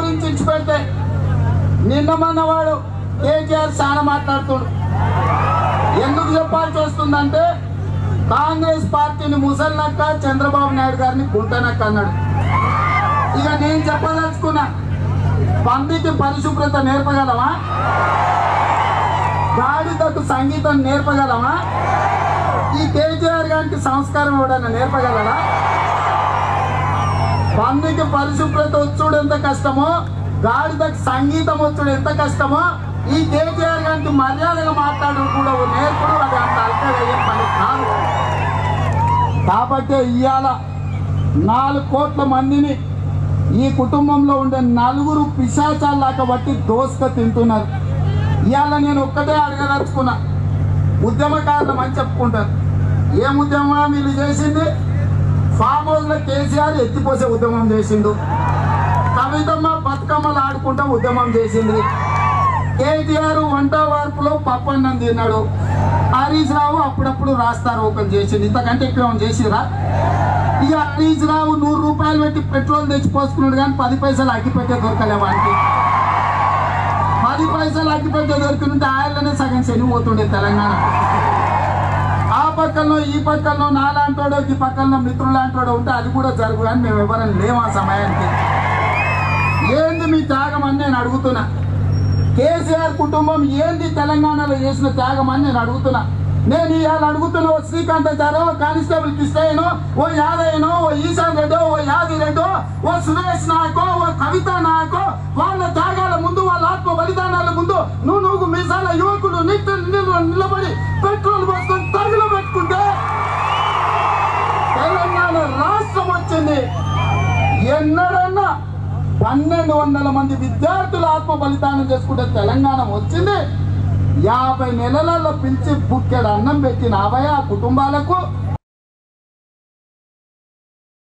గురించి ఇచ్చి పెడితే నిన్న మొన్నవాడు కేటీఆర్ చాలా మాట్లాడుతుడు ఎందుకు చెప్పాల్సి వస్తుందంటే కాంగ్రెస్ పార్టీని ముసలినక్క చంద్రబాబు నాయుడు గారిని గుంటనక్క అన్నాడు ఇక నేను చెప్పదలుచుకున్నా పందికి పరిశుభ్రత నేర్పగలమా గాడిదకు సంగీతం నేర్పగలమా ఈ కేసీఆర్ గారికి సంస్కారం ఎవడన్నా నేర్పగలరా పందికి పరిశుభ్రత వచ్చుడు ఎంత కష్టమో గాడిదకు సంగీతం వచ్చుడు ఎంత కష్టమో ఈ కేసీఆర్ గారికి మర్యాదగా మాట్లాడు కూడా ఓ నేర్పుడు అది అంత అల్పయ్యే పని కాదు కాబట్టి ఇవాళ నాలుగు కోట్ల మందిని ఈ కుటుంబంలో ఉండే నలుగురు పిశాచాలాక బట్టి దోసుక తింటున్నారు ఇవాళ నేను ఒక్కటే అడగదలుచుకున్నా ఉద్యమకారులం అని చెప్పుకుంటారు ఏం ఉద్యమం వీళ్ళు చేసింది ఫామ్ హౌస్ లో కేసీఆర్ ఎత్తిపోసే ఉద్యమం చేసిండు కవితమ్మ బతుకమ్మలు ఆడుకుంటా ఉద్యమం చేసింది కేటీఆర్ వంట వార్పులో పప్పన్నం తిన్నాడు హరీష్ రావు అప్పుడప్పుడు రాస్తారు ఓపెన్ చేసిండు ఇంతకంటే ఎక్కువ ఏమైనా చేసిరా ఇక హరీష్ రావు నూరు రూపాయలు పెట్టి పెట్రోల్ తెచ్చి పోసుకున్నాడు కానీ పది పైసలు అగ్గిపెట్టే దొరకలే వానికి పది పైసలు అగ్గిపెట్టే దొరికినంటే ఆయనలోనే సగం శని పోతుండే తెలంగాణ ఆ పక్కనో ఈ పక్కనో నాలాంటోడో ఈ పక్కనో మిత్రులాంటోడో ఉంటే అది కూడా జరుగు కానీ మేము ఎవరైనా లేము ఆ సమయానికి ఏంది మీ త్యాగం అని నేను అడుగుతున్నా కేసీఆర్ కుటుంబం ఏంది తెలంగాణలో చేసిన త్యాగం అని నేను అడుగుతున్నా నేను ఇవాళ అడుగుతున్న ఓ శ్రీకాంతాచారో ఓ కానిస్టేబుల్ కృష్ణయ్యనో ఓ యాదయ్యనో ఓ ఈశాన్ రెడ్డో ఓ యాది రెడ్డో ఓ సురేష్ నాయకో ఓ కవిత నాయకో వాళ్ళ త్యాగాల ముందు వాళ్ళ ఆత్మ బలిదానాల ముందు నువ్వు నువ్వు మీసాల యువకులు నిట్ట నిల- నిలబడి పెట్రోల్ పోసుకొని తరుగులో పెట్టుకుంటే తెలంగాణ రాష్ట్రం వచ్చింది ఎన్నడన్నా పన్నెండు వందల మంది విద్యార్థులు ఆత్మ బలిదానం చేసుకుంటే తెలంగాణ వచ్చింది యాభై నెలలలో పిలిచి బుక్కెడు అన్నం పెట్టిన అభయ ఆ కుటుంబాలకు